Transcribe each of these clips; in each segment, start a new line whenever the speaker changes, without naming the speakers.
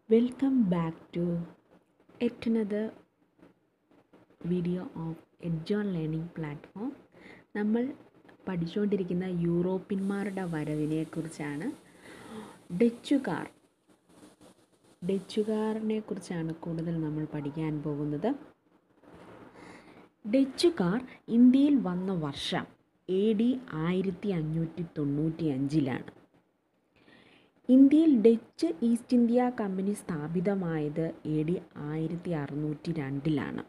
Welcome back to yet another video of Edge On learning platform നമ്മൾ പഠിച്ചുകൊണ്ടിരിക്കുന്ന യൂറോപ്യന്മാരുടെ വരവിനെ കുറിച്ചാണ് ഡച്ചുകാർ ഡച്ചുകാരനെ കുറിച്ചാണ് കൂടുതൽ നമ്മൾ പഠിക്കാൻ പോകുന്നത് ഡച്ചുകാർ ഇന്ത്യയിൽ വന്ന വർഷം എ ഡി ആയിരത്തി അഞ്ഞൂറ്റി തൊണ്ണൂറ്റി അഞ്ചിലാണ് ഇന്ത്യയിൽ ഡച്ച് ഈസ്റ്റ് ഇന്ത്യ കമ്പനി സ്ഥാപിതമായത് എ ഡി ആയിരത്തി അറുന്നൂറ്റി രണ്ടിലാണ്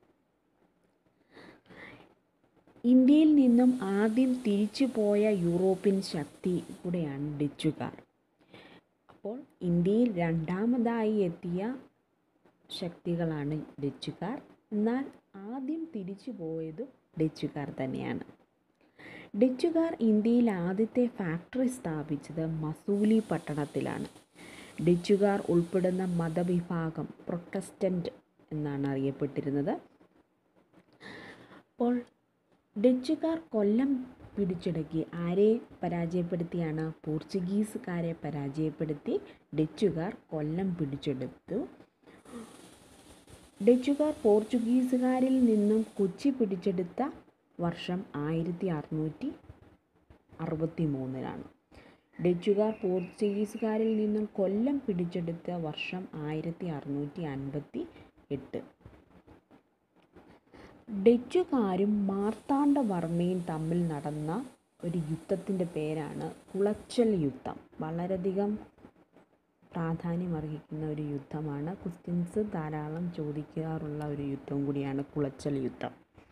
ഇന്ത്യയിൽ നിന്നും ആദ്യം തിരിച്ചു പോയ യൂറോപ്യൻ ശക്തി കൂടെയാണ് ഡച്ചുകാർ അപ്പോൾ ഇന്ത്യയിൽ രണ്ടാമതായി എത്തിയ ശക്തികളാണ് ഡച്ചുകാർ എന്നാൽ ആദ്യം തിരിച്ചു പോയതും ഡച്ചുകാർ തന്നെയാണ് ഡച്ചുകാർ ഇന്ത്യയിൽ ആദ്യത്തെ ഫാക്ടറി സ്ഥാപിച്ചത് മസൂലി പട്ടണത്തിലാണ് ഡച്ചുകാർ ഉൾപ്പെടുന്ന മതവിഭാഗം പ്രൊട്ടസ്റ്റൻ്റ് എന്നാണ് അറിയപ്പെട്ടിരുന്നത് അപ്പോൾ ഡച്ചുകാർ കൊല്ലം പിടിച്ചടക്കി ആരെ പരാജയപ്പെടുത്തിയാണ് പോർച്ചുഗീസുകാരെ പരാജയപ്പെടുത്തി ഡച്ചുകാർ കൊല്ലം പിടിച്ചെടുത്തു ഡച്ചുകാർ പോർച്ചുഗീസുകാരിൽ നിന്നും കൊച്ചി പിടിച്ചെടുത്ത വർഷം ആയിരത്തി അറുന്നൂറ്റി അറുപത്തി മൂന്നിലാണ് ഡച്ചുകാർ പോർച്ചുഗീസുകാരിൽ നിന്നും കൊല്ലം പിടിച്ചെടുത്ത വർഷം ആയിരത്തി അറുന്നൂറ്റി അൻപത്തി എട്ട് ഡച്ചുകാരും മാർത്താണ്ഡവർമ്മയും തമ്മിൽ നടന്ന ഒരു യുദ്ധത്തിൻ്റെ പേരാണ് കുളച്ചൽ യുദ്ധം വളരെയധികം പ്രാധാന്യമർഹിക്കുന്ന ഒരു യുദ്ധമാണ് ക്വസ്റ്റ്യൻസ് ധാരാളം ചോദിക്കാറുള്ള ഒരു യുദ്ധം കൂടിയാണ് കുളച്ചൽ യുദ്ധം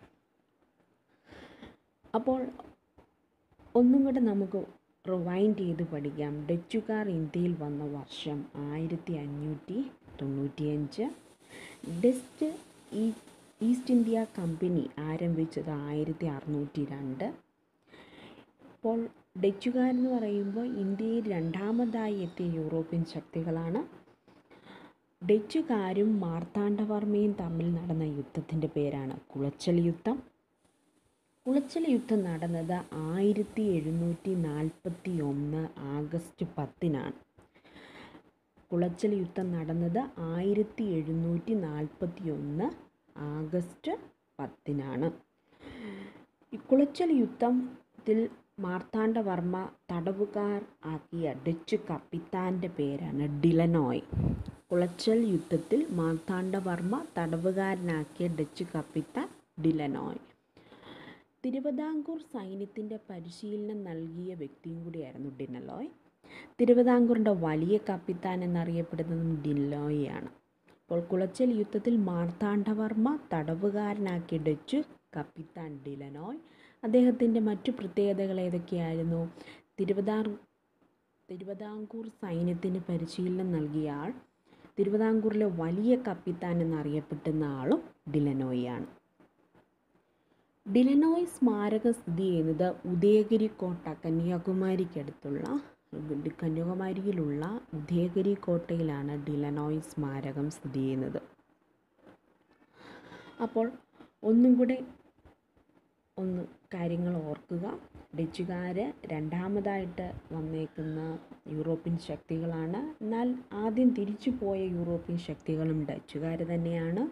അപ്പോൾ ഒന്നും കൂടെ നമുക്ക് റിവൈൻഡ് ചെയ്ത് പഠിക്കാം ഡച്ചുകാർ ഇന്ത്യയിൽ വന്ന വർഷം ആയിരത്തി അഞ്ഞൂറ്റി തൊണ്ണൂറ്റിയഞ്ച് ഡസ്റ്റ് ഈ ഈസ്റ്റ് ഇന്ത്യ കമ്പനി ആരംഭിച്ചത് ആയിരത്തി അറുന്നൂറ്റി രണ്ട് അപ്പോൾ ഡച്ചുകാരെന്ന് പറയുമ്പോൾ ഇന്ത്യയിൽ രണ്ടാമതായി എത്തിയ യൂറോപ്യൻ ശക്തികളാണ് ഡച്ചുകാരും മാർത്താണ്ഡവർമ്മയും തമ്മിൽ നടന്ന യുദ്ധത്തിൻ്റെ പേരാണ് കുളച്ചൽ യുദ്ധം കുളച്ചൽ യുദ്ധം നടന്നത് ആയിരത്തി എഴുന്നൂറ്റി നാൽപ്പത്തി ഒന്ന് ആഗസ്റ്റ് പത്തിനാണ് കുളച്ചൽ യുദ്ധം നടന്നത് ആയിരത്തി എഴുന്നൂറ്റി നാൽപ്പത്തി ഒന്ന് ആഗസ്റ്റ് പത്തിനാണ് ഈ കുളച്ചൽ യുദ്ധത്തിൽ മാർത്താണ്ഡവർമ്മ തടവുകാർ ആക്കിയ ഡച്ച് കപ്പിത്താൻ്റെ പേരാണ് ഡിലനോയ് കുളച്ചൽ യുദ്ധത്തിൽ മാർത്താണ്ഡവർമ്മ തടവുകാരനാക്കിയ ഡച്ച് കപ്പിത്താൻ ഡിലനോയ് തിരുവിതാംകൂർ സൈന്യത്തിൻ്റെ പരിശീലനം നൽകിയ വ്യക്തിയും കൂടിയായിരുന്നു ഡിനലോയ് തിരുവിതാംകൂറിൻ്റെ വലിയ കപ്പിത്താൻ എന്നറിയപ്പെടുന്നതും ഡിനലോയാണ് അപ്പോൾ കുളച്ചൽ യുദ്ധത്തിൽ മാർത്താണ്ഡവർമ്മ തടവുകാരനാക്കിയ ഡച്ച് കപ്പിത്താൻ ഡിലനോയ് അദ്ദേഹത്തിൻ്റെ മറ്റു പ്രത്യേകതകൾ ഏതൊക്കെയായിരുന്നു തിരുവിതാ തിരുവിതാംകൂർ സൈന്യത്തിന് പരിശീലനം നൽകിയ ആൾ തിരുവിതാംകൂറിലെ വലിയ കപ്പിത്താൻ എന്നറിയപ്പെടുന്ന ആളും ഡിലനോയാണ് ഡിലനോയ് സ്മാരകം സ്ഥിതി ചെയ്യുന്നത് ഉദയഗിരി കോട്ട കന്യാകുമാരിക്കടുത്തുള്ള കന്യാകുമാരിയിലുള്ള ഉദയഗിരി കോട്ടയിലാണ് ഡിലനോയ് സ്മാരകം സ്ഥിതി ചെയ്യുന്നത് അപ്പോൾ ഒന്നും കൂടെ ഒന്ന് കാര്യങ്ങൾ ഓർക്കുക ഡച്ചുകാർ രണ്ടാമതായിട്ട് വന്നേക്കുന്ന യൂറോപ്യൻ ശക്തികളാണ് എന്നാൽ ആദ്യം തിരിച്ചു പോയ യൂറോപ്യൻ ശക്തികളും ഡച്ചുകാർ തന്നെയാണ്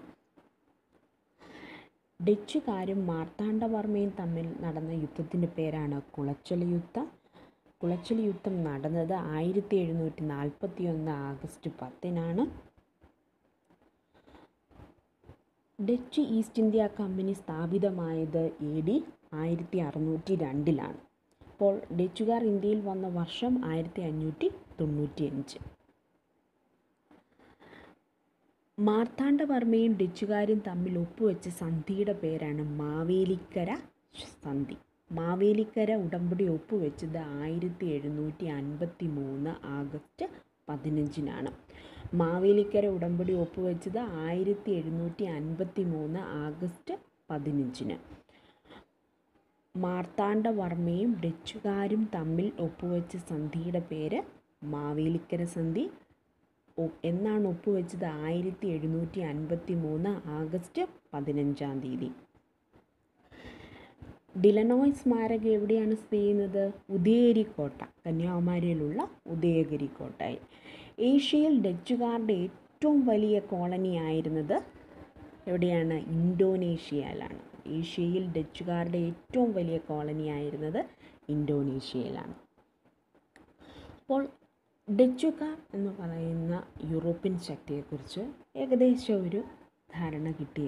ഡച്ചുകാരും മാർത്താണ്ഡവർമ്മയും തമ്മിൽ നടന്ന യുദ്ധത്തിൻ്റെ പേരാണ് കുളച്ചൽ യുദ്ധം കുളച്ചൽ യുദ്ധം നടന്നത് ആയിരത്തി എഴുന്നൂറ്റി നാൽപ്പത്തി ഒന്ന് ആഗസ്റ്റ് പത്തിനാണ് ഡച്ച് ഈസ്റ്റ് ഇന്ത്യ കമ്പനി സ്ഥാപിതമായത് എ ഡി ആയിരത്തി അറുന്നൂറ്റി രണ്ടിലാണ് അപ്പോൾ ഡച്ചുകാർ ഇന്ത്യയിൽ വന്ന വർഷം ആയിരത്തി അഞ്ഞൂറ്റി തൊണ്ണൂറ്റി അഞ്ച് മാർത്താണ്ഡവർമ്മയും ഡച്ചുകാരും തമ്മിൽ ഒപ്പുവെച്ച സന്ധിയുടെ പേരാണ് മാവേലിക്കര സന്ധി മാവേലിക്കര ഉടമ്പടി ഒപ്പുവെച്ചത് ആയിരത്തി എഴുന്നൂറ്റി അൻപത്തി മൂന്ന് ആഗസ്റ്റ് പതിനഞ്ചിനാണ് മാവേലിക്കര ഉടമ്പടി ഒപ്പുവെച്ചത് ആയിരത്തി എഴുന്നൂറ്റി അൻപത്തി മൂന്ന് ആഗസ്റ്റ് പതിനഞ്ചിന് മാർത്താണ്ഡവർമ്മയും ഡച്ചുകാരും തമ്മിൽ ഒപ്പുവെച്ച സന്ധിയുടെ പേര് മാവേലിക്കര സന്ധി എന്നാണ് ഒപ്പുവെച്ചത് ആയിരത്തി എഴുന്നൂറ്റി അൻപത്തി മൂന്ന് ആഗസ്റ്റ് പതിനഞ്ചാം തീയതി ഡിലനോയ് സ്മാരകം എവിടെയാണ് സ്ഥിതി ചെയ്യുന്നത് ഉദയഗിരി കോട്ട കന്യാകുമാരിയിലുള്ള ഉദയഗിരി കോട്ടയിൽ ഏഷ്യയിൽ ഡച്ചുകാരുടെ ഏറ്റവും വലിയ കോളനി ആയിരുന്നത് എവിടെയാണ് ഇന്തോനേഷ്യയിലാണ് ഏഷ്യയിൽ ഡച്ചുകാരുടെ ഏറ്റവും വലിയ കോളനി ആയിരുന്നത് ഇന്തോനേഷ്യയിലാണ് അപ്പോൾ ഡച്ചുകാർ എന്ന് പറയുന്ന യൂറോപ്യൻ ശക്തിയെക്കുറിച്ച് ഏകദേശം ഒരു ധാരണ കിട്ടി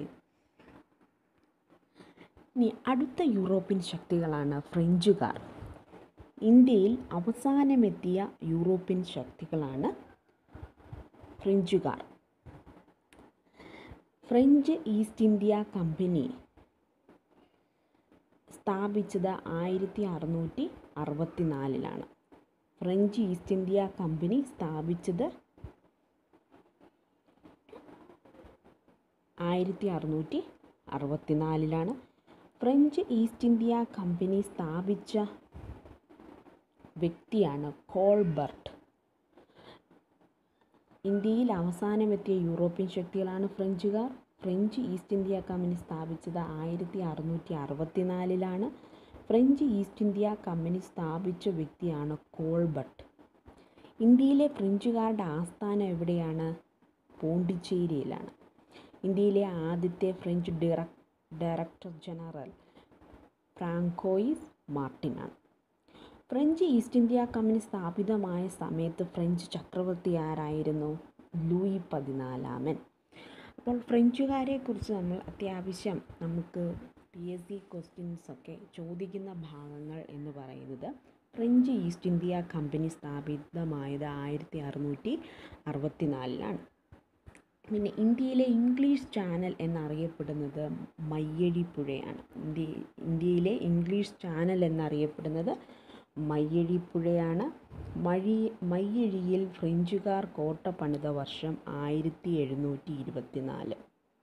ഇനി അടുത്ത യൂറോപ്യൻ ശക്തികളാണ് ഫ്രഞ്ചുകാർ ഇന്ത്യയിൽ അവസാനമെത്തിയ യൂറോപ്യൻ ശക്തികളാണ് ഫ്രഞ്ചുകാർ ഫ്രഞ്ച് ഈസ്റ്റ് ഇന്ത്യ കമ്പനി സ്ഥാപിച്ചത് ആയിരത്തി അറുന്നൂറ്റി അറുപത്തിനാലിലാണ് ഫ്രഞ്ച് ഈസ്റ്റ് ഇന്ത്യ കമ്പനി സ്ഥാപിച്ചത് ആയിരത്തി അറുന്നൂറ്റി അറുപത്തിനാലിലാണ് ഫ്രഞ്ച് ഈസ്റ്റ് ഇന്ത്യ കമ്പനി സ്ഥാപിച്ച വ്യക്തിയാണ് കോൾബർട്ട് ഇന്ത്യയിൽ അവസാനമെത്തിയ യൂറോപ്യൻ ശക്തികളാണ് ഫ്രഞ്ചുകാർ ഫ്രഞ്ച് ഈസ്റ്റ് ഇന്ത്യ കമ്പനി സ്ഥാപിച്ചത് ആയിരത്തി അറുന്നൂറ്റി അറുപത്തിനാലിലാണ് ഫ്രഞ്ച് ഈസ്റ്റ് ഇന്ത്യ കമ്പനി സ്ഥാപിച്ച വ്യക്തിയാണ് കോൾബർട്ട് ഇന്ത്യയിലെ ഫ്രഞ്ചുകാരുടെ ആസ്ഥാനം എവിടെയാണ് പോണ്ടിച്ചേരിയിലാണ് ഇന്ത്യയിലെ ആദ്യത്തെ ഫ്രഞ്ച് ഡയറക് ഡയറക്ടർ ജനറൽ ഫ്രാങ്കോയിസ് മാർട്ടിനാണ് ഫ്രഞ്ച് ഈസ്റ്റ് ഇന്ത്യ കമ്പനി സ്ഥാപിതമായ സമയത്ത് ഫ്രഞ്ച് ചക്രവർത്തി ആരായിരുന്നു ലൂയി പതിനാലാമൻ അപ്പോൾ ഫ്രഞ്ചുകാരെ കുറിച്ച് നമ്മൾ അത്യാവശ്യം നമുക്ക് പി എസ് സി ക്വസ്റ്റ്യൻസ് ഒക്കെ ചോദിക്കുന്ന ഭാഗങ്ങൾ എന്ന് പറയുന്നത് ഫ്രഞ്ച് ഈസ്റ്റ് ഇന്ത്യ കമ്പനി സ്ഥാപിതമായത് ആയിരത്തി അറുന്നൂറ്റി അറുപത്തിനാലിലാണ് പിന്നെ ഇന്ത്യയിലെ ഇംഗ്ലീഷ് ചാനൽ എന്നറിയപ്പെടുന്നത് മയ്യഴിപ്പുഴയാണ് ഇന്ത്യ ഇന്ത്യയിലെ ഇംഗ്ലീഷ് ചാനൽ എന്നറിയപ്പെടുന്നത് മയ്യഴിപ്പുഴയാണ് മഴി മയ്യഴിയിൽ ഫ്രഞ്ചുകാർ കോട്ട പണിത വർഷം ആയിരത്തി എഴുന്നൂറ്റി ഇരുപത്തിനാല്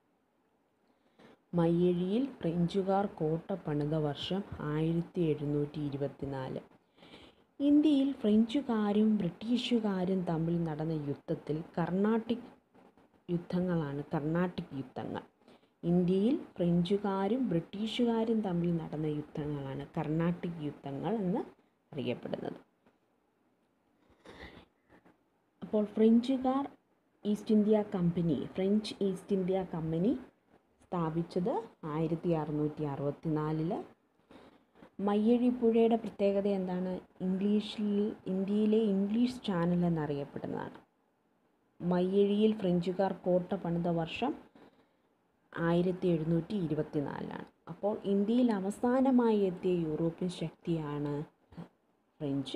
മയ്യഴിയിൽ ഫ്രഞ്ചുകാർ കോട്ട പണിത വർഷം ആയിരത്തി എഴുന്നൂറ്റി ഇരുപത്തിനാല് ഇന്ത്യയിൽ ഫ്രഞ്ചുകാരും ബ്രിട്ടീഷുകാരും തമ്മിൽ നടന്ന യുദ്ധത്തിൽ കർണാട്ടിക് യുദ്ധങ്ങളാണ് കർണാട്ടിക് യുദ്ധങ്ങൾ ഇന്ത്യയിൽ ഫ്രഞ്ചുകാരും ബ്രിട്ടീഷുകാരും തമ്മിൽ നടന്ന യുദ്ധങ്ങളാണ് കർണാട്ടിക് യുദ്ധങ്ങൾ എന്ന് അറിയപ്പെടുന്നത് അപ്പോൾ ഫ്രഞ്ചുകാർ East India Company French East India Company സ്ഥാപിച്ചത് ആയിരത്തി അറുന്നൂറ്റി അറുപത്തിനാലില് മയ്യഴിപ്പുഴയുടെ പ്രത്യേകത എന്താണ് ഇംഗ്ലീഷിൽ ഇന്ത്യയിലെ ഇംഗ്ലീഷ് ചാനൽ എന്നറിയപ്പെടുന്നതാണ് മയ്യഴിയിൽ ഫ്രഞ്ചുകാർ കോട്ട പണിത വർഷം ആയിരത്തി എഴുന്നൂറ്റി ഇരുപത്തിനാലിലാണ് അപ്പോൾ ഇന്ത്യയിൽ അവസാനമായി എത്തിയ യൂറോപ്യൻ ശക്തിയാണ് ഫ്രഞ്ച്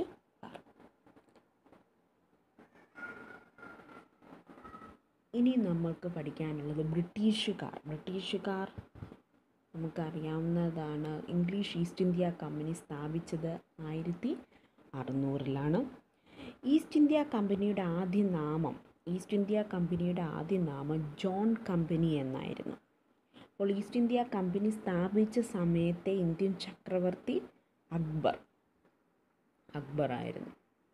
ഇനി നമ്മൾക്ക് പഠിക്കാനുള്ളത് ബ്രിട്ടീഷുകാർ ബ്രിട്ടീഷുകാർ നമുക്കറിയാവുന്നതാണ് ഇംഗ്ലീഷ് ഈസ്റ്റ് ഇന്ത്യ കമ്പനി സ്ഥാപിച്ചത് ആയിരത്തി അറുന്നൂറിലാണ് ഈസ്റ്റ് ഇന്ത്യ കമ്പനിയുടെ ആദ്യ നാമം ഈസ്റ്റ് ഇന്ത്യ കമ്പനിയുടെ ആദ്യ നാമം ജോൺ കമ്പനി എന്നായിരുന്നു അപ്പോൾ ഈസ്റ്റ് ഇന്ത്യ കമ്പനി സ്ഥാപിച്ച സമയത്തെ ഇന്ത്യൻ ചക്രവർത്തി അക്ബർ അക്ബർ ആയിരുന്നു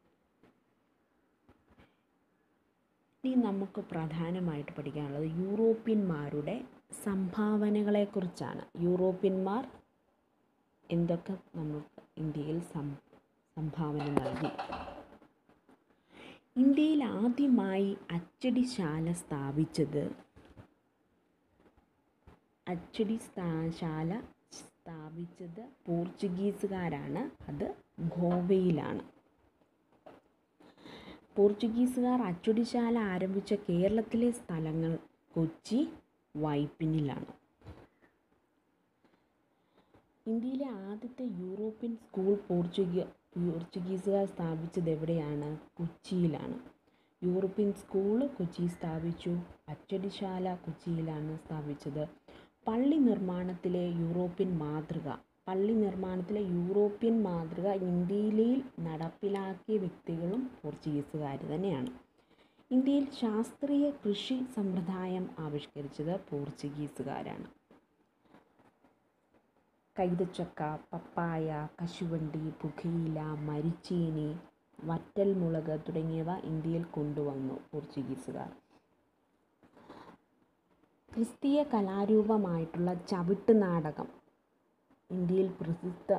ഇനി നമുക്ക് പ്രധാനമായിട്ട് പഠിക്കാനുള്ളത് യൂറോപ്യന്മാരുടെ സംഭാവനകളെക്കുറിച്ചാണ് യൂറോപ്യന്മാർ എന്തൊക്കെ നമുക്ക് ഇന്ത്യയിൽ സം സംഭാവന നൽകി ഇന്ത്യയിൽ ആദ്യമായി അച്ചടിശാല സ്ഥാപിച്ചത് അച്ചടി ശാല സ്ഥാപിച്ചത് പോർച്ചുഗീസുകാരാണ് അത് ഗോവയിലാണ് പോർച്ചുഗീസുകാർ അച്ചടിശാല ആരംഭിച്ച കേരളത്തിലെ സ്ഥലങ്ങൾ കൊച്ചി വൈപ്പിനിലാണ് ഇന്ത്യയിലെ ആദ്യത്തെ യൂറോപ്യൻ സ്കൂൾ പോർച്ചുഗീ പോർച്ചുഗീസുകാർ സ്ഥാപിച്ചത് എവിടെയാണ് കൊച്ചിയിലാണ് യൂറോപ്യൻ സ്കൂൾ കൊച്ചി സ്ഥാപിച്ചു അച്ചടിശാല കൊച്ചിയിലാണ് സ്ഥാപിച്ചത് പള്ളി നിർമ്മാണത്തിലെ യൂറോപ്യൻ മാതൃക പള്ളി നിർമ്മാണത്തിലെ യൂറോപ്യൻ മാതൃക ഇന്ത്യയിൽ നടപ്പിലാക്കിയ വ്യക്തികളും പോർച്ചുഗീസുകാർ തന്നെയാണ് ഇന്ത്യയിൽ ശാസ്ത്രീയ കൃഷി സമ്പ്രദായം ആവിഷ്കരിച്ചത് പോർച്ചുഗീസുകാരാണ് കൈതച്ചക്ക പപ്പായ കശുവണ്ടി പുകയില മരിച്ചീനി വറ്റൽമുളക് തുടങ്ങിയവ ഇന്ത്യയിൽ കൊണ്ടുവന്നു പോർച്ചുഗീസുകാർ ക്രിസ്തീയ കലാരൂപമായിട്ടുള്ള ചവിട്ട് നാടകം ഇന്ത്യയിൽ പ്രസിദ്ധ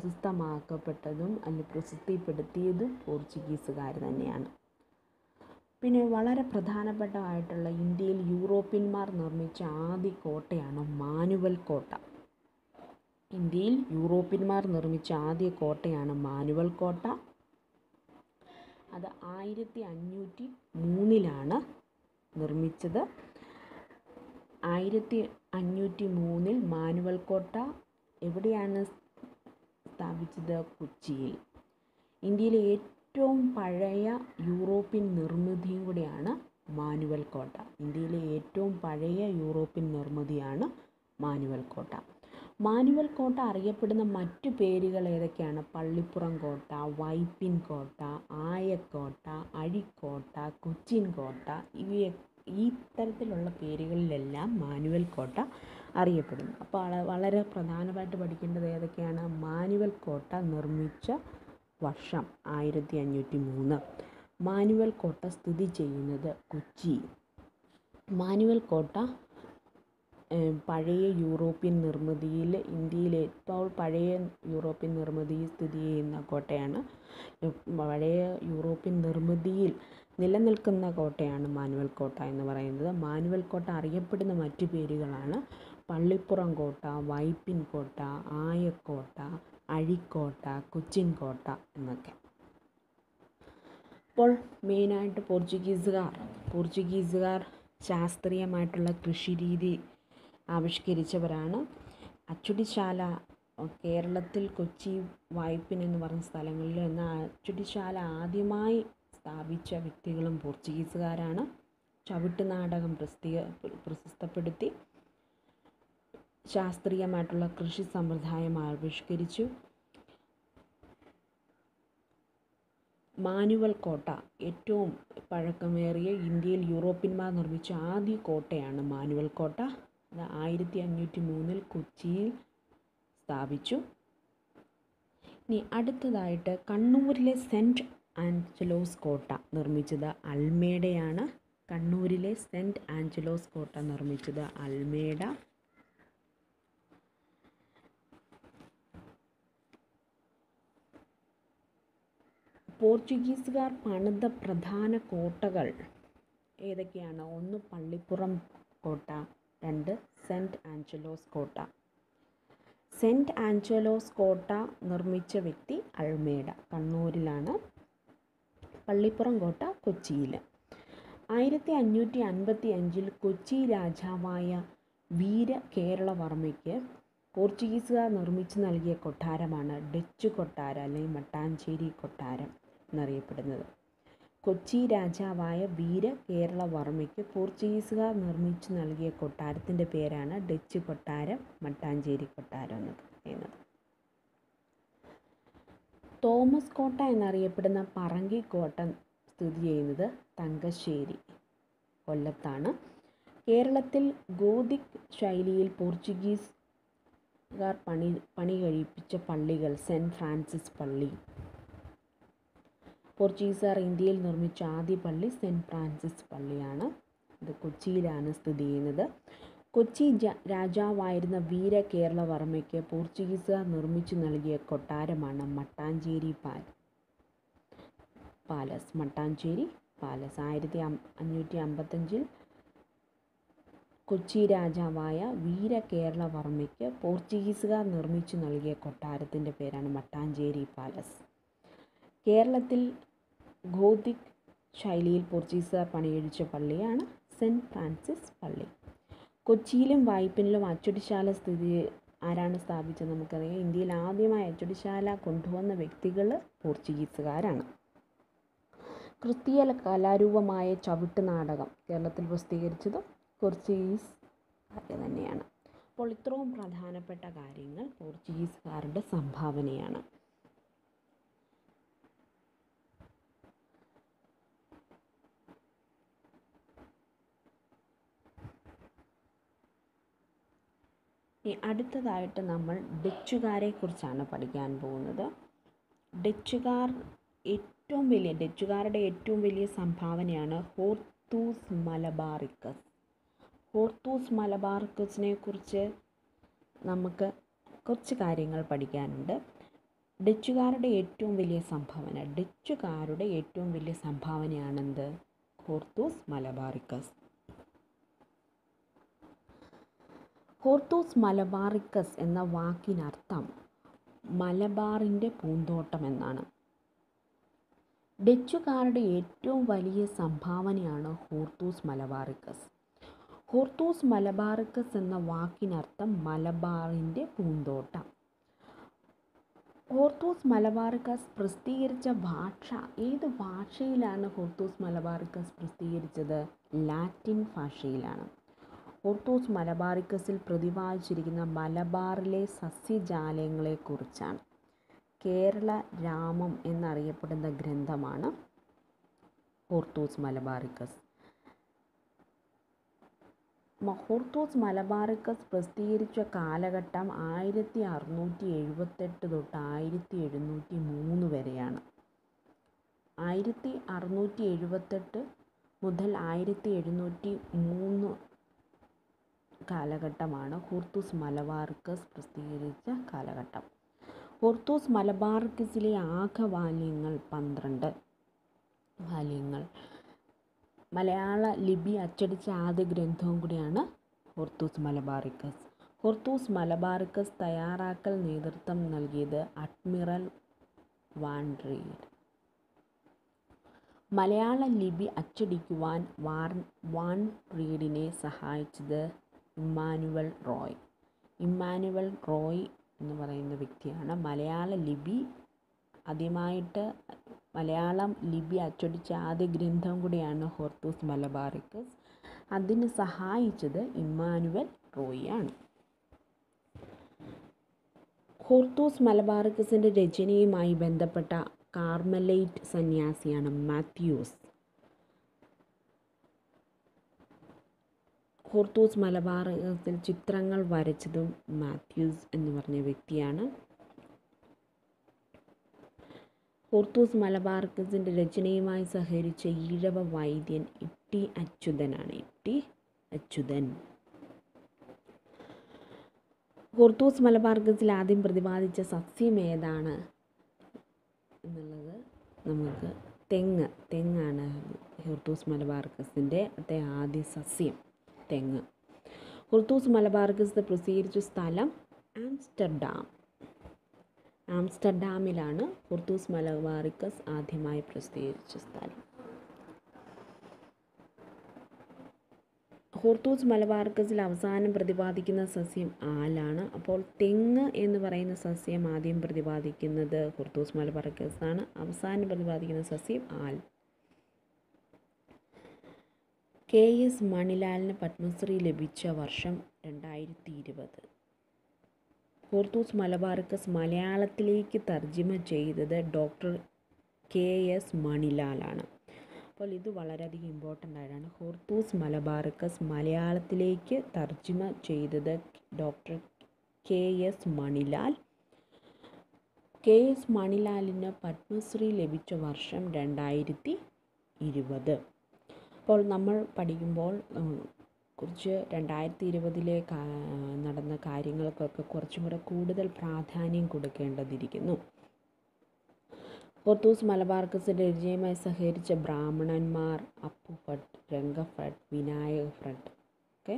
പ്രസിദ്ധമാക്കപ്പെട്ടതും അല്ലെങ്കിൽ പ്രസിദ്ധിപ്പെടുത്തിയതും പോർച്ചുഗീസുകാർ തന്നെയാണ് പിന്നെ വളരെ പ്രധാനപ്പെട്ടതായിട്ടുള്ള ഇന്ത്യയിൽ യൂറോപ്യന്മാർ നിർമ്മിച്ച ആദ്യ കോട്ടയാണ് മാനുവൽ കോട്ട ഇന്ത്യയിൽ യൂറോപ്യന്മാർ നിർമ്മിച്ച ആദ്യ കോട്ടയാണ് മാനുവൽ കോട്ട അത് ആയിരത്തി അഞ്ഞൂറ്റി മൂന്നിലാണ് നിർമ്മിച്ചത് ആയിരത്തി അഞ്ഞൂറ്റി മൂന്നിൽ മാനുവൽ കോട്ട എവിടെയാണ് സ്ഥാപിച്ചത് കൊച്ചിയിൽ ഇന്ത്യയിലെ ഏറ്റവും പഴയ യൂറോപ്യൻ നിർമ്മിതിയും കൂടിയാണ് മാനുവൽ കോട്ട ഇന്ത്യയിലെ ഏറ്റവും പഴയ യൂറോപ്യൻ നിർമ്മിതിയാണ് മാനുവൽ കോട്ട മാനുവൽ കോട്ട അറിയപ്പെടുന്ന മറ്റു പേരുകൾ ഏതൊക്കെയാണ് പള്ളിപ്പുറം കോട്ട വൈപ്പിൻ കോട്ട ആയക്കോട്ട അഴിക്കോട്ട കൊച്ചിൻ കോട്ട ഇവയെ ഈ തരത്തിലുള്ള പേരുകളിലെല്ലാം മാനുവൽ കോട്ട അറിയപ്പെടുന്നു അപ്പോൾ വള- വളരെ പ്രധാനമായിട്ട് പഠിക്കേണ്ടത് ഏതൊക്കെയാണ് മാനുവൽ കോട്ട നിർമ്മിച്ച വർഷം ആയിരത്തി അഞ്ഞൂറ്റി മൂന്ന് മാനുവൽ കോട്ട സ്ഥിതി ചെയ്യുന്നത് കൊച്ചി മാനുവൽ കോട്ട ഏഹ്, പഴയ യൂറോപ്യൻ നിർമ്മിതിയിൽ ഇന്ത്യയിലെ ഇപ്പോൾ പഴയ യൂറോപ്യൻ നിർമ്മിതിയിൽ സ്ഥിതി ചെയ്യുന്ന കോട്ടയാണ് ഉം, പഴയ യൂറോപ്യൻ നിർമ്മിതിയിൽ നിലനിൽക്കുന്ന കോട്ടയാണ് മാനുവൽ കോട്ട എന്ന് പറയുന്നത് മാനുവൽ കോട്ട അറിയപ്പെടുന്ന മറ്റു പേരുകളാണ് പള്ളിപ്പുറം കോട്ട വൈപ്പിൻ കോട്ട ആയക്കോട്ട അഴിക്കോട്ട കൊച്ചിൻ കോട്ട എന്നൊക്കെ അപ്പോൾ മെയിനായിട്ട് പോർച്ചുഗീസുകാർ പോർച്ചുഗീസുകാർ ശാസ്ത്രീയമായിട്ടുള്ള കൃഷിരീതി ആവിഷ്കരിച്ചവരാണ് അച്ചുടിശാല കേരളത്തിൽ കൊച്ചി വായ്പിൻ എന്ന് പറഞ്ഞ സ്ഥലങ്ങളിൽ എന്ന അച്ചുടിശാല ആദ്യമായി സ്ഥാപിച്ച വ്യക്തികളും പോർച്ചുഗീസുകാരാണ് ചവിട്ട് നാടകം പ്രസിദ്ധീക പ്രശസ്തപ്പെടുത്തി ശാസ്ത്രീയമായിട്ടുള്ള കൃഷി സമ്പ്രദായം ആവിഷ്കരിച്ചു മാനുവൽ കോട്ട ഏറ്റവും പഴക്കമേറിയ ഇന്ത്യയിൽ യൂറോപ്യന്മാർ നിർമ്മിച്ച ആദ്യ കോട്ടയാണ് മാനുവൽ കോട്ട അത് ആയിരത്തി അഞ്ഞൂറ്റി മൂന്നിൽ കൊച്ചിയിൽ സ്ഥാപിച്ചു ഇനി അടുത്തതായിട്ട് കണ്ണൂരിലെ സെൻറ്റ് ആഞ്ചലോസ് കോട്ട നിർമ്മിച്ചത് അൽമേഡയാണ് കണ്ണൂരിലെ സെൻറ്റ് ആഞ്ചലോസ് കോട്ട നിർമ്മിച്ചത് അൽമേഡ പോർച്ചുഗീസുകാർ പണിത പ്രധാന കോട്ടകൾ ഏതൊക്കെയാണ് ഒന്ന് പള്ളിപ്പുറം കോട്ട രണ്ട് സെൻറ്റ് ആഞ്ചലോസ് കോട്ട സെൻറ്റ് ആഞ്ചലോസ് കോട്ട നിർമ്മിച്ച വ്യക്തി അൾമേഡ കണ്ണൂരിലാണ് പള്ളിപ്പുറം കോട്ട കൊച്ചിയിൽ ആയിരത്തി അഞ്ഞൂറ്റി അൻപത്തി അഞ്ചിൽ കൊച്ചി രാജാവായ വീര കേരളവർമ്മയ്ക്ക് പോർച്ചുഗീസുകാർ നിർമ്മിച്ചു നൽകിയ കൊട്ടാരമാണ് ഡച്ച് കൊട്ടാരം അല്ലെങ്കിൽ മട്ടാഞ്ചേരി കൊട്ടാരം എന്നറിയപ്പെടുന്നത് കൊച്ചി രാജാവായ വീര കേരളവർമ്മയ്ക്ക് പോർച്ചുഗീസുകാർ നിർമ്മിച്ചു നൽകിയ കൊട്ടാരത്തിൻ്റെ പേരാണ് ഡച്ച് കൊട്ടാരം മട്ടാഞ്ചേരി കൊട്ടാരം എന്ന് പറയുന്നത് തോമസ് കോട്ട എന്നറിയപ്പെടുന്ന പറങ്കി കോട്ട സ്ഥിതി ചെയ്യുന്നത് തങ്കശ്ശേരി കൊല്ലത്താണ് കേരളത്തിൽ ഗോതിക് ശൈലിയിൽ പോർച്ചുഗീസുകാർ പണി പണി കഴിപ്പിച്ച പള്ളികൾ സെൻറ്റ് ഫ്രാൻസിസ് പള്ളി പോർച്ചുഗീസുകാർ ഇന്ത്യയിൽ നിർമ്മിച്ച ആദ്യ പള്ളി സെൻറ്റ് ഫ്രാൻസിസ് പള്ളിയാണ് ഇത് കൊച്ചിയിലാണ് സ്ഥിതി ചെയ്യുന്നത് കൊച്ചി ജ- രാജാവായിരുന്ന വീര കേരളവർമ്മയ്ക്ക് പോർച്ചുഗീസുകാർ നിർമ്മിച്ചു നൽകിയ കൊട്ടാരമാണ് മട്ടാഞ്ചേരി പാൽ പാലസ് മട്ടാഞ്ചേരി പാലസ് ആയിരത്തി അം- അഞ്ഞൂറ്റി അമ്പത്തഞ്ചിൽ കൊച്ചി രാജാവായ വീര കേരളവർമ്മയ്ക്ക് പോർച്ചുഗീസുകാർ നിർമ്മിച്ചു നൽകിയ കൊട്ടാരത്തിൻ്റെ പേരാണ് മട്ടാഞ്ചേരി പാലസ് കേരളത്തിൽ ഗോതിക് ശൈലിയിൽ പോർച്ചുഗീസുകാർ പണികഴിച്ച പള്ളിയാണ് സെൻറ്റ് ഫ്രാൻസിസ് പള്ളി കൊച്ചിയിലും വായ്പിനിലും അച്ചടിശാല സ്ഥിതി ആരാണ് സ്ഥാപിച്ചത് നമുക്കറിയാം ഇന്ത്യയിൽ ആദ്യമായി അച്ചടിശാല കൊണ്ടുവന്ന വ്യക്തികൾ പോർച്ചുഗീസുകാരാണ് ക്രിസ്തീയ കലാരൂപമായ ചവിട്ട് നാടകം കേരളത്തിൽ പ്രസിദ്ധീകരിച്ചത് പോർച്ചുഗീസ് തന്നെയാണ് അപ്പോൾ ഇത്രയും പ്രധാനപ്പെട്ട കാര്യങ്ങൾ പോർച്ചുഗീസുകാരുടെ സംഭാവനയാണ് ഇനി അടുത്തതായിട്ട് നമ്മൾ ഡച്ചുകാരെ കുറിച്ചാണ് പഠിക്കാൻ പോകുന്നത് ഡച്ചുകാർ ഏറ്റവും വലിയ ഡച്ചുകാരുടെ ഏറ്റവും വലിയ സംഭാവനയാണ് ഹോർത്തൂസ് മലബാറിക്കസ് ഹോർത്തൂസ് മലബാറിക്കസിനെ കുറിച്ച് നമുക്ക് കുറച്ച് കാര്യങ്ങൾ പഠിക്കാനുണ്ട് ഡച്ചുകാരുടെ ഏറ്റവും വലിയ സംഭാവന ഡച്ചുകാരുടെ ഏറ്റവും വലിയ സംഭാവനയാണെന്ത് ഹോർത്തൂസ് മലബാറിക്കസ് ഹോർത്തൂസ് മലബാറിക്കസ് എന്ന വാക്കിനർത്ഥം മലബാറിൻ്റെ പൂന്തോട്ടം എന്നാണ് ഡച്ചുകാരുടെ ഏറ്റവും വലിയ സംഭാവനയാണ് ഹോർത്തൂസ് മലബാറിക്കസ് ഹോർത്തൂസ് മലബാറിക്കസ് എന്ന വാക്കിനർത്ഥം മലബാറിൻ്റെ പൂന്തോട്ടം ഹോർത്തൂസ് മലബാറിക്കസ് പ്രസിദ്ധീകരിച്ച ഭാഷ ഏത് ഭാഷയിലാണ് ഹോർത്തൂസ് മലബാറിക്കസ് പ്രസിദ്ധീകരിച്ചത് ലാറ്റിൻ ഭാഷയിലാണ് ഹോർത്തൂസ് മലബാറിക്കസിൽ പ്രതിപാദിച്ചിരിക്കുന്ന മലബാറിലെ സസ്യജാലങ്ങളെക്കുറിച്ചാണ് കേരള രാമം എന്നറിയപ്പെടുന്ന ഗ്രന്ഥമാണ് ഹോർത്തൂസ് മലബാറിക്കസ് ഹോർത്തൂസ് മലബാറിക്കസ് പ്രസിദ്ധീകരിച്ച കാലഘട്ടം ആയിരത്തി അറുന്നൂറ്റി എഴുപത്തെട്ട് തൊട്ട് ആയിരത്തി എഴുന്നൂറ്റി മൂന്ന് വരെയാണ് ആയിരത്തി അറുന്നൂറ്റി എഴുപത്തെട്ട് മുതൽ ആയിരത്തി എഴുന്നൂറ്റി മൂന്ന് കാലഘട്ടമാണ് ഹോർത്തൂസ് മലബാറിക്കസ് പ്രസിദ്ധീകരിച്ച കാലഘട്ടം ഹോർത്തൂസ് മലബാറിക്കസിലെ ആകെ വാല്യങ്ങൾ പന്ത്രണ്ട് വാല്യങ്ങൾ മലയാള ലിപി അച്ചടിച്ച ആദ്യ ഗ്രന്ഥവും കൂടിയാണ് ഹോർത്തൂസ് മലബാറിക്കസ് ഹോർത്തൂസ് മലബാറിക്കസ് തയ്യാറാക്കൽ നേതൃത്വം നൽകിയത് അഡ്മിറൽ വാൻഡ്രീഡ് മലയാള ലിപി അച്ചടിക്കുവാൻ വാൻ വാൻ റീഡിനെ സഹായിച്ചത് ഇമ്മാനുവൽ റോയ് ഇമ്മാനുവൽ റോയ് എന്ന് പറയുന്ന വ്യക്തിയാണ് മലയാള ലിപി ആദ്യമായിട്ട് മലയാളം ലിപി അച്ചടിച്ച ആദ്യ ഗ്രന്ഥം കൂടിയാണ് ഹോർത്തൂസ് മലബാറിക്കസ് അതിന് സഹായിച്ചത് ഇമ്മാനുവൽ റോയിയാണ് ഹോർത്തൂസ് മലബാറിക്കസിൻ്റെ രചനയുമായി ബന്ധപ്പെട്ട കാർമലൈറ്റ് സന്യാസിയാണ് മാത്യൂസ് ഹോർത്തൂസ് മലബാറിക്കസിൽ ചിത്രങ്ങൾ വരച്ചതും മാത്യൂസ് എന്ന് പറഞ്ഞ വ്യക്തിയാണ് ഹോർത്തൂസ് മലബാർക്കസിൻ്റെ രചനയുമായി സഹകരിച്ച ഈഴവ വൈദ്യൻ ഇട്ടി അച്യുതനാണ് ഇട്ടി അച്യുതൻ ഹോർത്തൂസ് മലബാർക്കസിൽ ആദ്യം പ്രതിപാദിച്ച സസ്യം ഏതാണ് എന്നുള്ളത് നമുക്ക് തെങ്ങ് തെങ്ങാണ് ഹോർത്തൂസ് മലബാർക്കസിൻ്റെ ആദ്യ സസ്യം തെങ്ങ് ഹോർത്തൂസ് മലബാർക്കസ് പ്രസിദ്ധീകരിച്ച സ്ഥലം ആംസ്റ്റർഡാം ആംസ്റ്റർഡാമിലാണ് ഹോർത്തൂസ് മലബാറിക്കസ് ആദ്യമായി പ്രസിദ്ധീകരിച്ച സ്ഥലം ഹോർത്തൂസ് മലബാറിക്കസിൽ അവസാനം പ്രതിപാദിക്കുന്ന സസ്യം ആലാണ് അപ്പോൾ തെങ്ങ് എന്ന് പറയുന്ന സസ്യം ആദ്യം പ്രതിപാദിക്കുന്നത് ഹോർത്തൂസ് മലബാറിക്കസ് ആണ് അവസാനം പ്രതിപാദിക്കുന്ന സസ്യം ആൽ കെ എസ് മണിലാലിന് പത്മശ്രീ ലഭിച്ച വർഷം രണ്ടായിരത്തി ഇരുപത് ഹോർത്തൂസ് മലബാറിക്കസ് മലയാളത്തിലേക്ക് തർജ്ജിമ ചെയ്തത് ഡോക്ടർ കെ എസ് മണിലാലാണ് അപ്പോൾ ഇത് വളരെയധികം ഇമ്പോർട്ടൻ്റ് ആയിട്ടാണ് ഹോർത്തൂസ് മലബാറിക്കസ് മലയാളത്തിലേക്ക് തർജ്ജിമ ചെയ്തത് doctor K S Manilal K S മണിലാലിന് പത്മശ്രീ ലഭിച്ച വർഷം രണ്ടായിരത്തി ഇരുപത് അപ്പോൾ നമ്മൾ പഠിക്കുമ്പോൾ കുറിച്ച് രണ്ടായിരത്തി ഇരുപതിലെ നടന്ന കാര്യങ്ങൾക്കൊക്കെ കുറച്ചും കൂടെ കൂടുതൽ പ്രാധാന്യം കൊടുക്കേണ്ടതിരിക്കുന്നു ഹോർത്തൂസ് മലബാർക്കസിൻ്റെ രചനയുമായി സഹകരിച്ച ബ്രാഹ്മണന്മാർ അപ്പു ഭട്ട് രംഗഭട്ട് വിനായക ഭട്ട് ഓക്കെ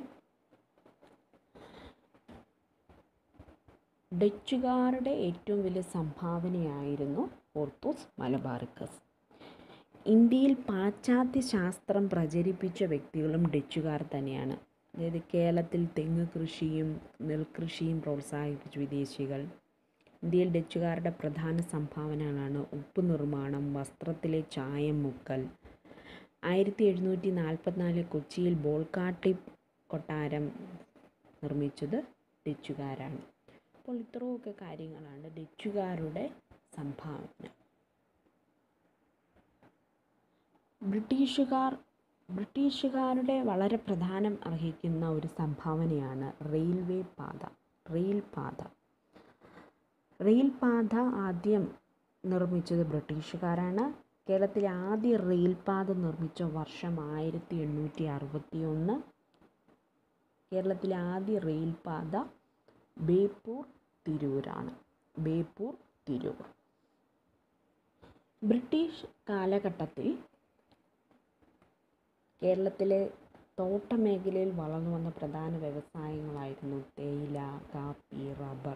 ഡച്ചുകാരുടെ ഏറ്റവും വലിയ സംഭാവനയായിരുന്നു ഹോർത്തൂസ് മലബാറിക്കസ് ഇന്ത്യയിൽ പാശ്ചാത്യ ശാസ്ത്രം പ്രചരിപ്പിച്ച വ്യക്തികളും ഡച്ചുകാർ തന്നെയാണ് അതായത് കേരളത്തിൽ തെങ്ങ് കൃഷിയും നെൽകൃഷിയും പ്രോത്സാഹിപ്പിച്ച വിദേശികൾ ഇന്ത്യയിൽ ഡച്ചുകാരുടെ പ്രധാന സംഭാവനകളാണ് ഉപ്പ് നിർമ്മാണം വസ്ത്രത്തിലെ ചായം മുക്കൽ ആയിരത്തി എഴുന്നൂറ്റി നാൽപ്പത്തിനാലിൽ കൊച്ചിയിൽ ബോൾക്കാട്ടി കൊട്ടാരം നിർമ്മിച്ചത് ഡച്ചുകാരാണ് അപ്പോൾ ഇത്രയൊക്കെ കാര്യങ്ങളാണ് ഡച്ചുകാരുടെ സംഭാവന ബ്രിട്ടീഷുകാർ ബ്രിട്ടീഷുകാരുടെ വളരെ പ്രധാനം അർഹിക്കുന്ന ഒരു സംഭാവനയാണ് റെയിൽവേ പാത റെയിൽ പാത റെയിൽ പാത ആദ്യം നിർമ്മിച്ചത് ബ്രിട്ടീഷുകാരാണ് കേരളത്തിലെ ആദ്യ റെയിൽ പാത നിർമ്മിച്ച വർഷം ആയിരത്തി എണ്ണൂറ്റി അറുപത്തി ഒന്ന് കേരളത്തിലെ ആദ്യ റെയിൽ പാത ബേപ്പൂർ തിരൂരാണ് ബേപ്പൂർ തിരൂർ ബ്രിട്ടീഷ് കാലഘട്ടത്തിൽ കേരളത്തിലെ തോട്ട മേഖലയിൽ വളർന്നു വന്ന പ്രധാന വ്യവസായങ്ങളായിരുന്നു തേയില കാപ്പി റബ്ബർ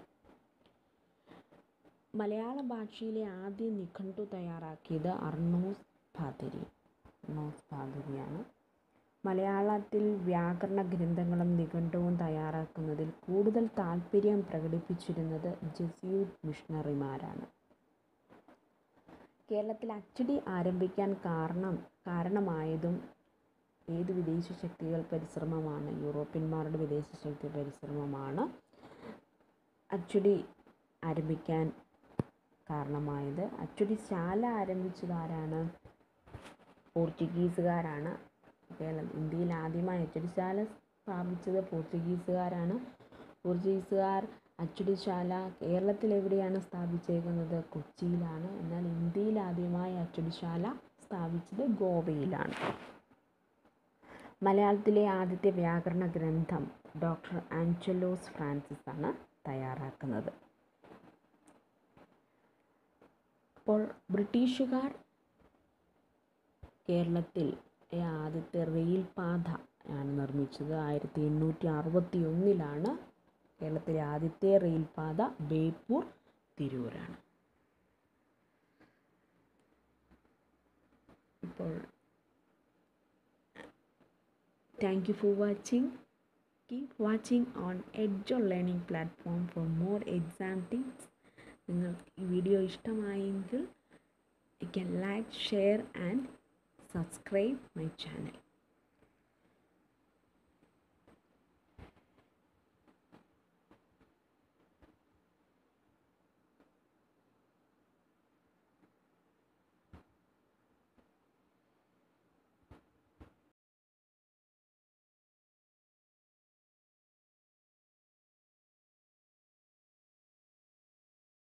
മലയാള ഭാഷയിലെ ആദ്യ നിഘണ്ടു തയ്യാറാക്കിയത് അർണോസ് പാതിരി അർണോസ് പാതിരിയാണ് മലയാളത്തിൽ വ്യാകരണ ഗ്രന്ഥങ്ങളും നിഘണ്ടുവും തയ്യാറാക്കുന്നതിൽ കൂടുതൽ താല്പര്യം പ്രകടിപ്പിച്ചിരുന്നത് ജെസ്യൂട്ട് മിഷണറിമാരാണ് കേരളത്തിൽ അച്ചടി ആരംഭിക്കാൻ കാരണം കാരണമായതും ഏത് വിദേശ ശക്തികൾ പരിശ്രമമാണ് യൂറോപ്യന്മാരുടെ വിദേശ ശക്തി പരിശ്രമമാണ് അച്ചടി ആരംഭിക്കാൻ കാരണമായത് അച്ചടിശാല ആരംഭിച്ചത് ആരാണ് പോർച്ചുഗീസുകാരാണ് കേരളം ഇന്ത്യയിൽ ആദ്യമായി അച്ചടിശാല സ്ഥാപിച്ചത് പോർച്ചുഗീസുകാരാണ് പോർച്ചുഗീസുകാർ അച്ചടിശാല കേരളത്തിൽ എവിടെയാണ് സ്ഥാപിച്ചേക്കുന്നത് കൊച്ചിയിലാണ് എന്നാൽ ഇന്ത്യയിൽ ആദ്യമായി അച്ചടിശാല സ്ഥാപിച്ചത് ഗോവയിലാണ് മലയാളത്തിലെ ആദ്യത്തെ വ്യാകരണ ഗ്രന്ഥം ഡോക്ടർ ആഞ്ചലോസ് ഫ്രാൻസിസ് ആണ് തയ്യാറാക്കുന്നത് അപ്പോൾ ബ്രിട്ടീഷുകാർ കേരളത്തിൽ ആദ്യത്തെ റെയിൽ പാത ആണ് നിർമ്മിച്ചത് ആയിരത്തി എണ്ണൂറ്റി അറുപത്തി ഒന്നിലാണ് കേരളത്തിലെ ആദ്യത്തെ റെയിൽ പാത ബേപ്പൂർ തിരൂരാണ് ഇപ്പോൾ thank you for watching keep watching on Edge On learning platform for more exam tips നിങ്ങൾക്ക് ഈ വീഡിയോ ഇഷ്ടമായെങ്കിൽ you can like share and subscribe my channel